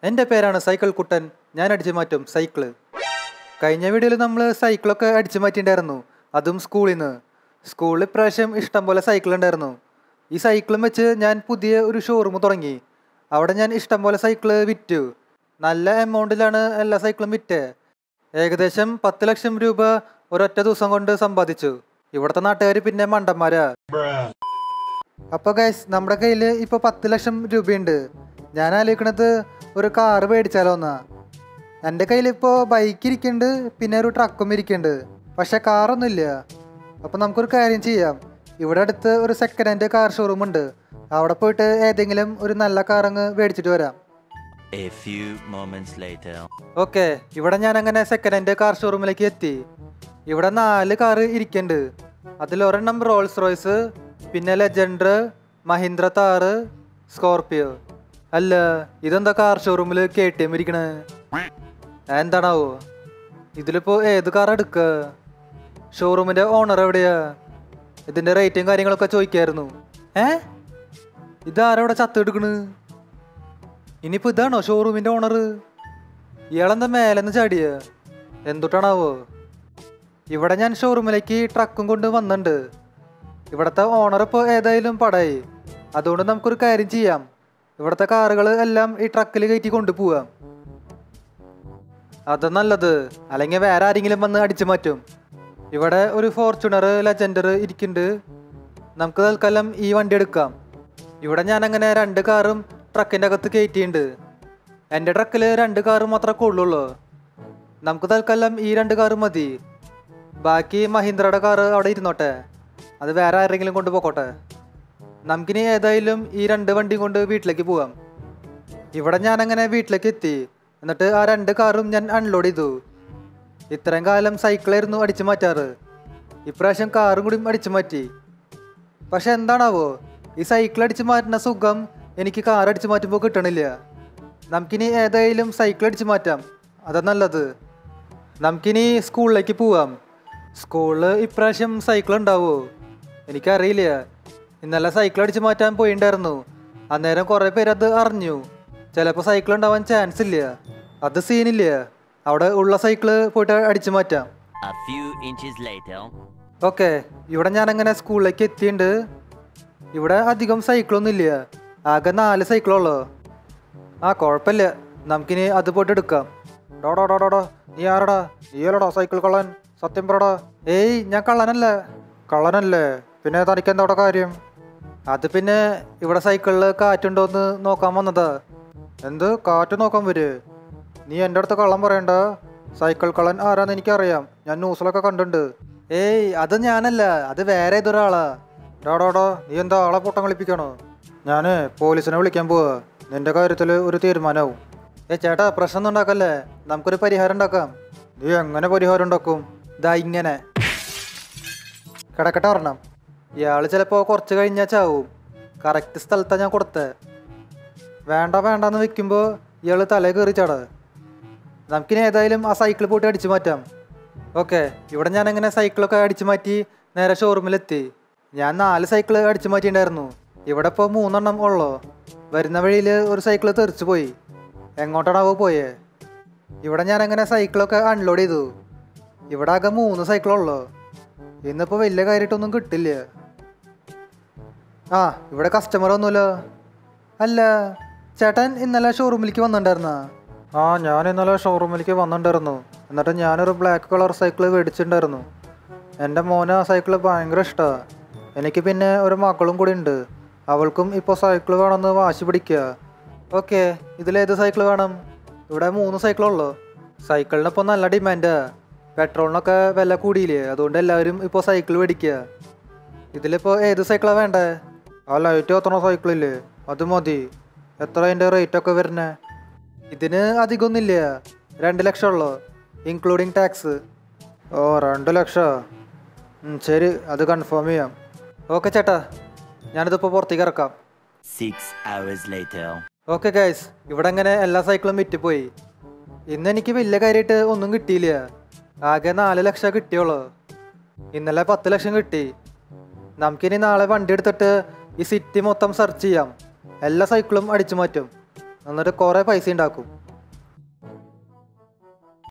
എൻ്റെ പേരാണ് സൈക്കിൾ കുട്ടൻ ഞാൻ അടിച്ചു മാറ്റും സൈക്കിള് കഴിഞ്ഞ വീഡിയോയിൽ നമ്മൾ സൈക്കിളൊക്കെ അടിച്ചു മാറ്റിയിട്ടുണ്ടായിരുന്നു അതും സ്കൂളിൽ നിന്ന് സ്കൂളിൽ ഇപ്രാവശ്യം ഇഷ്ടം പോലെ സൈക്കിൾ ഉണ്ടായിരുന്നു ഈ സൈക്കിളും വെച്ച് ഞാൻ പുതിയ ഒരു ഷോറൂം തുടങ്ങി അവിടെ ഞാൻ ഇഷ്ടം പോലെ സൈക്കിള് വിറ്റു നല്ല എമൗണ്ടിലാണ് എല്ലാ സൈക്കിളും വിറ്റ് ഏകദേശം പത്ത് ലക്ഷം രൂപ ഒരൊറ്റ ദിവസം കൊണ്ട് സമ്പാദിച്ചു ഇവിടുത്തെ നാട്ടുകാർ പിന്നെ മണ്ടന്മാരാ അപ്പൊ ഗൈസ് നമ്മുടെ കയ്യിൽ ഇപ്പൊ പത്ത് ലക്ഷം രൂപയുണ്ട് ഞാൻ ആലോചിക്കണത് ഒരു കാറ് മേടിച്ചാലോ എന്നാ എൻ്റെ കയ്യിൽ ഇപ്പോൾ ബൈക്ക് ഇരിക്കുന്നുണ്ട് പിന്നെ ഒരു ട്രക്കും ഇരിക്കുന്നുണ്ട് പക്ഷെ കാറൊന്നും ഇല്ല അപ്പം നമുക്കൊരു കാര്യം ചെയ്യാം ഇവിടെ അടുത്ത് ഒരു സെക്കൻഡ് ഹാൻഡ് കാർ ഷോറൂം ഉണ്ട് അവിടെ പോയിട്ട് ഏതെങ്കിലും ഒരു നല്ല കാർ അങ്ങ് മേടിച്ചിട്ട് വരാം A few moments later. Okay ഇവിടെ ഞാൻ അങ്ങനെ സെക്കൻഡ് ഹാൻഡ് കാർ ഷോറൂമിലേക്ക് എത്തി ഇവിടെ നാല് കാറ് ഇരിക്കുന്നുണ്ട് അതിൽ ഒരെണ്ണം റോൾസ് റോയ്സ് പിന്നെ ലെജൻഡർ മഹീന്ദ്ര താറ് സ്കോർപിയോ അല്ല ഇതെന്താ കാർ ഷോറൂമിൽ കെ ടി എം ഇരിക്കണേ എന്താണാവോ ഇതിലിപ്പോ ഏത് കാർ എടുക്ക ഷോറൂമിന്റെ ഓണർ എവിടെയാ ഇതിന്റെ റേറ്റും കാര്യങ്ങളൊക്കെ ചോദിക്കായിരുന്നു ഏ ഇതാരാ ഇവിടെ ചത്ത് എടുക്കണ് ഇനിയിപ്പോ ഇതാണോ ഷോറൂമിന്റെ ഓണർ ഇയാളെന്താ മേലെന്ന് ചാടിയ എന്തുട്ടാണാവോ ഇവിടെ ഞാൻ ഷോറൂമിലേക്ക് ട്രക്കും കൊണ്ട് വന്നിട്ടുണ്ട് ഇവിടുത്തെ ഓണർ ഇപ്പോൾ ഏതായാലും പടായി അതുകൊണ്ട് നമുക്കൊരു കാര്യം ചെയ്യാം ഇവിടുത്തെ കാറുകൾ എല്ലാം ഈ ട്രക്കിൽ കയറ്റി കൊണ്ടുപോവാം അത് നല്ലത് അല്ലെങ്കിൽ വേറെ ആരെങ്കിലും വന്ന് അടിച്ചു മാറ്റും ഇവിടെ ഒരു ഫോർച്യൂണർ ലെജൻഡർ ഇരിക്കുന്നുണ്ട് നമുക്ക് തൽക്കാലം ഈ വണ്ടി എടുക്കാം ഇവിടെ ഞാൻ അങ്ങനെ രണ്ട് കാറും ട്രക്കിൻ്റെ അകത്ത് കയറ്റിയിട്ടുണ്ട് എൻ്റെ ട്രക്കിൽ രണ്ട് കാറ് മാത്രമേ കൊള്ളുള്ളൂ നമുക്ക് തൽക്കാലം ഈ രണ്ട് കാറ് മതി ബാക്കി മഹീന്ദ്രയുടെ കാറ് അവിടെ ഇരുന്നോട്ടെ അത് വേറെ ആരെങ്കിലും കൊണ്ട് പോക്കോട്ടെ നമുക്കിനി ഏതായാലും ഈ രണ്ട് വണ്ടിയും കൊണ്ട് വീട്ടിലേക്ക് പോവാം ഇവിടെ ഞാൻ അങ്ങനെ വീട്ടിലേക്ക് എത്തി എന്നിട്ട് ആ രണ്ട് കാറും ഞാൻ അൺലോഡ് ചെയ്തു ഇത്രയും കാലം സൈക്കിളായിരുന്നു അടിച്ചു മാറ്റാറ് ഇപ്രാവശ്യം കാറും കൂടി അടിച്ചു മാറ്റി പക്ഷെ എന്താണാവോ ഈ സൈക്കിൾ അടിച്ചു മാറ്റുന്ന സുഖം എനിക്ക് കാർ അടിച്ചു മാറ്റുമ്പോൾ കിട്ടണില്ല നമുക്കിനി ഏതായാലും സൈക്കിൾ അടിച്ചു മാറ്റാം അതാ നല്ലത് നമുക്കിനി സ്കൂളിലേക്ക് പോവാം സ്കൂളിൽ ഇപ്രാവശ്യം സൈക്കിൾ ഉണ്ടാവോ എനിക്കറിയില്ല ഇന്നലെ സൈക്കിൾ അടിച്ചു മാറ്റാൻ പോയിണ്ടായിരുന്നു അന്നേരം കുറേ പേര് അത് അറിഞ്ഞു ചിലപ്പോൾ സൈക്കിൾ ഉണ്ടാവാൻ ചാൻസ് ഇല്ല അത് സീനില്ല അവിടെ ഉള്ള സൈക്കിള് പോയിട്ട് അടിച്ചു മാറ്റാം A few inches later. Okay ഇവിടെ ഞാൻ അങ്ങനെ സ്കൂളിലേക്ക് എത്തിയിട്ടുണ്ട് ഇവിടെ അധികം സൈക്കിളൊന്നും ഇല്ല ആകെ നാല് സൈക്കിളുള്ളൂ ആ കുഴപ്പമില്ല നമുക്കിനി അത് പോയിട്ട് എടുക്കാം ഡോടോ ഡോടോ ഡോ നീ ആരടാ നീയല്ലടാ സൈക്കിൾ കള്ളൻ സത്യം പറടാ ഏയ് ഞാൻ കള്ളനല്ല കള്ളനല്ലേ പിന്നെ തനിക്ക് എന്താ അവിടെ കാര്യം അത് പിന്നെ ഇവിടെ സൈക്കിളിൽ കാറ്റുണ്ടോ എന്ന് നോക്കാൻ വന്നതാ എന്ത് കാറ്റ് നോക്കാൻ വരേ നീ എൻ്റെ അടുത്ത് കള്ളം പറയണ്ട സൈക്കിൾ കള്ളൻ ആരാന്ന് എനിക്കറിയാം ഞാൻ ന്യൂസിലൊക്കെ കണ്ടിട്ടുണ്ട് ഏയ് അത് ഞാനല്ല അത് വേറെ ഏതൊരാളാ ഡാഡോടോ നീ എന്താ ആളെ പൊട്ടം കളിപ്പിക്കണോ ഞാൻ പോലീസിനെ വിളിക്കാൻ പോവാ നിന്റെ കാര്യത്തിൽ ഒരു തീരുമാനമാവും ഏ ചേട്ടാ പ്രശ്നം ഉണ്ടാക്കല്ലേ നമുക്കൊരു പരിഹാരം ഉണ്ടാക്കാം നീ എങ്ങനെ പരിഹാരം ഉണ്ടാക്കും ഇതാ ഇങ്ങനെ കിടക്കട്ടെ ഒരെണ്ണം ഇയാള് ചിലപ്പോൾ കുറച്ച് കഴിഞ്ഞാൽ ചാവും കറക്റ്റ് സ്ഥലത്താണ് ഞാൻ കൊടുത്തത് വേണ്ട വേണ്ടെന്ന് വെക്കുമ്പോൾ ഇയാൾ തലേ കയറി ചാടാ നമുക്കിനി ഏതായാലും ആ സൈക്കിൾ പോയിട്ട് അടിച്ചു മാറ്റാം ഓക്കെ ഇവിടെ ഞാൻ അങ്ങനെ സൈക്കിളൊക്കെ അടിച്ചു മാറ്റി നേരെ ഷോറൂമിലെത്തി ഞാൻ നാല് സൈക്കിൾ അടിച്ചു മാറ്റിയിട്ടുണ്ടായിരുന്നു ഇവിടെ ഇപ്പോൾ മൂന്നെണ്ണം ഉള്ളോ വരുന്ന വഴിയിൽ ഒരു സൈക്കിൾ തെറിച്ചു പോയി എങ്ങോട്ടാണാവോ പോയേ ഇവിടെ ഞാൻ അങ്ങനെ സൈക്കിളൊക്കെ അൺലോഡ് ചെയ്തു ഇവിടെ ആകെ മൂന്ന് സൈക്കിളുള്ളൂ ഇന്നിപ്പോൾ വലിയ കാര്യമായിട്ടൊന്നും കിട്ടില്ല ആ ഇവിടെ കസ്റ്റമർ ഒന്നുമില്ലോ അല്ല ചേട്ടൻ ഇന്നലെ ഷോറൂമിലേക്ക് വന്നിട്ടുണ്ടായിരുന്ന ആ ഞാൻ ഇന്നലെ ഷോറൂമിലേക്ക് വന്നിട്ടുണ്ടായിരുന്നു എന്നിട്ട് ഞാനൊരു ബ്ലാക്ക് കളർ സൈക്കിൾ മേടിച്ചിട്ടുണ്ടായിരുന്നു എൻ്റെ മോന് ആ സൈക്കിൾ ഭയങ്കര ഇഷ്ടമാണ് എനിക്ക് പിന്നെ ഒരു മക്കളും കൂടി ഉണ്ട് അവൾക്കും ഇപ്പോൾ സൈക്കിൾ വേണമെന്ന് വാശി പിടിക്കുക ഓക്കെ ഇതിലേത് സൈക്കിൾ വേണം ഇവിടെ മൂന്ന് സൈക്കിളുള്ളൂ സൈക്കിളിനിപ്പോൾ നല്ല ഡിമാൻഡാ പെട്രോളിനൊക്കെ വില കൂടിയില്ലേ അതുകൊണ്ട് എല്ലാവരും ഇപ്പോൾ സൈക്കിൾ മേടിക്കുക ഇതിലിപ്പോൾ ഏത് സൈക്കിളാണ് വേണ്ടേ ആ ലൈറ്റ് കത്തണ സൈക്കിളില്ലേ അത് മതി എത്ര അതിൻ്റെ റേറ്റ് ഒക്കെ വരുന്നേ ഇതിന് അധികമൊന്നുമില്ല രണ്ട് ലക്ഷം ഉള്ളൂ ഇൻക്ലൂഡിങ് ടാക്സ് ഓ രണ്ട് ലക്ഷോ ഉം, ശരി അത് കൺഫേം ചെയ്യാം ഓക്കെ ചേട്ടാ ഞാനിതിപ്പോൾ പുറത്തേക്ക് ഇറക്കാം Six hours later. Okay guys ഇവിടെ അങ്ങനെ എല്ലാ സൈക്കിളും വിറ്റുപോയി ഇന്ന് എനിക്ക് വലിയ കാര്യമായിട്ട് ഒന്നും കിട്ടിയില്ല ആകെ നാല് ലക്ഷം കിട്ടിയുള്ളൂ ഇന്നലെ പത്ത് ലക്ഷം കിട്ടി നമുക്കിനി നാളെ വണ്ടി എടുത്തിട്ട് ഈ സിറ്റി മൊത്തം സെർച്ച് ചെയ്യാം എല്ലാ സൈക്കിളും അടിച്ചു മാറ്റും എന്നിട്ട് കുറേ പൈസ ഉണ്ടാക്കും